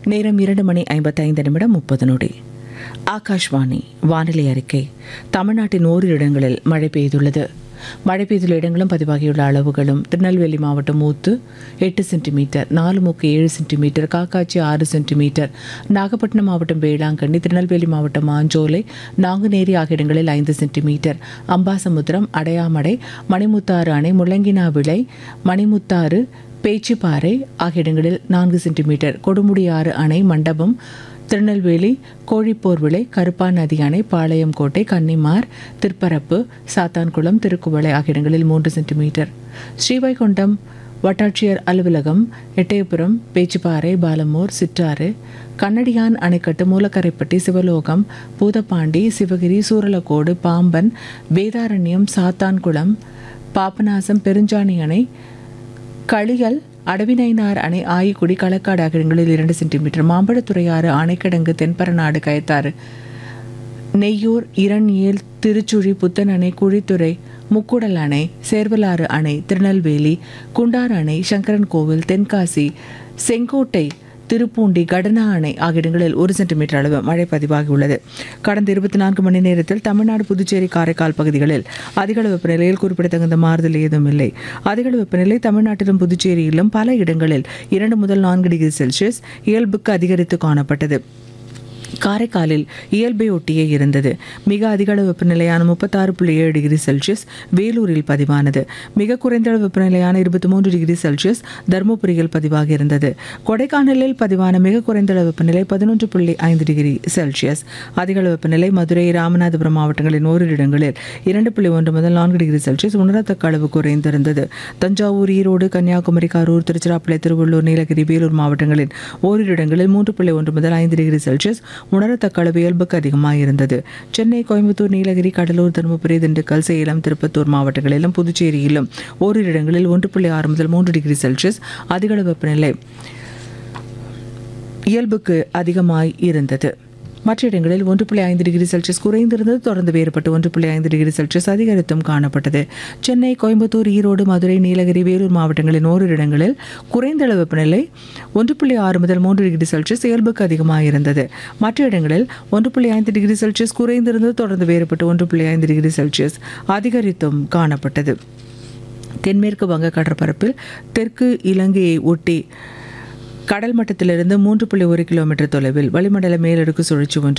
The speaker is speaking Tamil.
நேரம் இரண்டு மணி ஐம்பத்தைந்து நிமிடம் முப்பது நொடி ஆகாஷ்வாணி வானிலை அறிக்கை தமிழ்நாட்டின் ஓரிரு இடங்களில் மழை பெய்துள்ளது மழை பெய்துள்ள இடங்களும் பதிவாகியுள்ள அளவுகளும் திருநெல்வேலி மாவட்டம் மூத்து எட்டு சென்டிமீட்டர் நாலுமுக்கு ஏழு சென்டிமீட்டர் காக்காட்சி ஆறு சென்டிமீட்டர் நாகப்பட்டினம் மாவட்டம் வேளாங்கண்ணி திருநெல்வேலி மாவட்டம் மாஞ்சோலை நாங்குநேரி ஆகிய இடங்களில் ஐந்து சென்டிமீட்டர் அம்பாசமுத்திரம் அடையாமடை மணிமுத்தாறு அணை முள்ளங்கினா விளை மணிமுத்தாறு பேச்சிப்பாறை ஆகிய இடங்களில் நான்கு சென்டிமீட்டர் கொடுமுடியாறு அணை மண்டபம் திருநெல்வேலி கோழிப்போர் விளை கருப்பான் நதி அணை பாளையம் கோட்டை கன்னிமார் திருப்பரப்பு சாத்தான்குளம் திருக்குவளை ஆகிய இடங்களில் மூன்று சென்டிமீட்டர் ஸ்ரீவைகுண்டம் வட்டாட்சியர் அலுவலகம் எட்டயபுரம் பேச்சிப்பாறை பாலமூர் சிற்றாறு கண்ணடியான் அணைக்கட்டு மூலக்கரைப்பட்டி சிவலோகம் பூதப்பாண்டி சிவகிரி சூரலக்கோடு பாம்பன் வேதாரண்யம் சாத்தான்குளம் பாபநாசம் பெருஞ்சாணி அணை களிகள் அடவினைனார் அணை ஆயிக்குடி களக்காடு ஆகிய இடங்களில் இரண்டு சென்டிமீட்டர் மாம்பழத்துறையாறு ஆணைக்கிடங்கு தென்பரநாடு கயத்தாறு நெய்யூர் இரண்யேல் திருச்சுழி புத்தன் அணை குழித்துறை முக்குடல் அணை சேர்வலாறு அணை திருநெல்வேலி குண்டார் அணை சங்கரன் கோவில் தென்காசி செங்கோட்டை திருப்பூண்டி கடனா அணை ஆகிய இடங்களில் ஒரு சென்டிமீட்டர் அளவு மழை பதிவாகியுள்ளது கடந்த இருபத்தி நான்கு மணி நேரத்தில் தமிழ்நாடு புதுச்சேரி காரைக்கால் பகுதிகளில் அதிகளவு வெப்பநிலையில் குறிப்பிடத்தகுந்த மாறுதல் ஏதும் இல்லை அதிகளவு வெப்பநிலை தமிழ்நாட்டிலும் புதுச்சேரியிலும் பல இடங்களில் இரண்டு முதல் நான்கு டிகிரி செல்சியஸ் இயல்புக்கு அதிகரித்து காணப்பட்டது காரைக்காலில் இயல்பை ஒட்டியே இருந்தது மிக அதிக அளவு வெப்பநிலையான முப்பத்தாறு புள்ளி ஏழு டிகிரி செல்சியஸ் வேலூரில் பதிவானது மிக குறைந்த அளவு வெப்பநிலையான இருபத்தி மூன்று டிகிரி செல்சியஸ் தருமபுரியில் பதிவாகி இருந்தது கொடைக்கானலில் பதிவான மிக குறைந்த அளவு வெப்பநிலை பதினொன்று புள்ளி ஐந்து டிகிரி செல்சியஸ் அதிக அளவு வெப்பநிலை மதுரை ராமநாதபுரம் மாவட்டங்களின் ஓரிரு இடங்களில் இரண்டு புள்ளி ஒன்று முதல் நான்கு டிகிரி செல்சியஸ் உணரத்தக்க அளவு குறைந்திருந்தது தஞ்சாவூர் ஈரோடு கன்னியாகுமரி கரூர் திருச்சிராப்பள்ளி திருவள்ளூர் நீலகிரி வேலூர் மாவட்டங்களின் ஓரிரு இடங்களில் மூன்று புள்ளி ஒன்று முதல் ஐந்து டிகிரி செல்சியஸ் உணரத்தக்க அளவு இயல்புக்கு அதிகமாக இருந்தது சென்னை கோயம்புத்தூர் நீலகிரி கடலூர் தருமபுரி திண்டுக்கல் சேலம் திருப்பத்தூர் மாவட்டங்களிலும் புதுச்சேரியிலும் ஓரிரு இடங்களில் ஒன்று புள்ளி ஆறு முதல் மூன்று டிகிரி செல்சியஸ் அதிக அளவு வெப்பநிலை இயல்புக்கு அதிகமாய் இருந்தது மற்ற இடங்களில் ஒன்று புள்ளி ஐந்து டிகிரி செல்சியஸ் குறைந்திருந்தது தொடர்ந்து வேறுபட்டு ஒன்று புள்ளி ஐந்து டிகிரி செல்சியஸ் அதிகரித்தும் காணப்பட்டது சென்னை கோயம்புத்தூர் ஈரோடு மதுரை நீலகிரி வேலூர் மாவட்டங்களின் ஓரிரு இடங்களில் குறைந்த அளவு வெப்பநிலை ஒன்று புள்ளி ஆறு முதல் மூன்று டிகிரி செல்சியஸ் இயல்புக்கு அதிகமாக இருந்தது மற்ற இடங்களில் ஒன்று புள்ளி ஐந்து டிகிரி செல்சியஸ் குறைந்திருந்தது தொடர்ந்து வேறுபட்டு ஒன்று புள்ளி ஐந்து டிகிரி செல்சியஸ் அதிகரித்தும் காணப்பட்டது தென்மேற்கு வங்க கடற்பரப்பில் தெற்கு இலங்கையை ஒட்டி கடல் மட்டத்திலிருந்து மூன்று புள்ளி ஒரு கிலோமீட்டர் தொலைவில் வளிமண்டல மேலடுக்கு சுழற்சி ஒன்று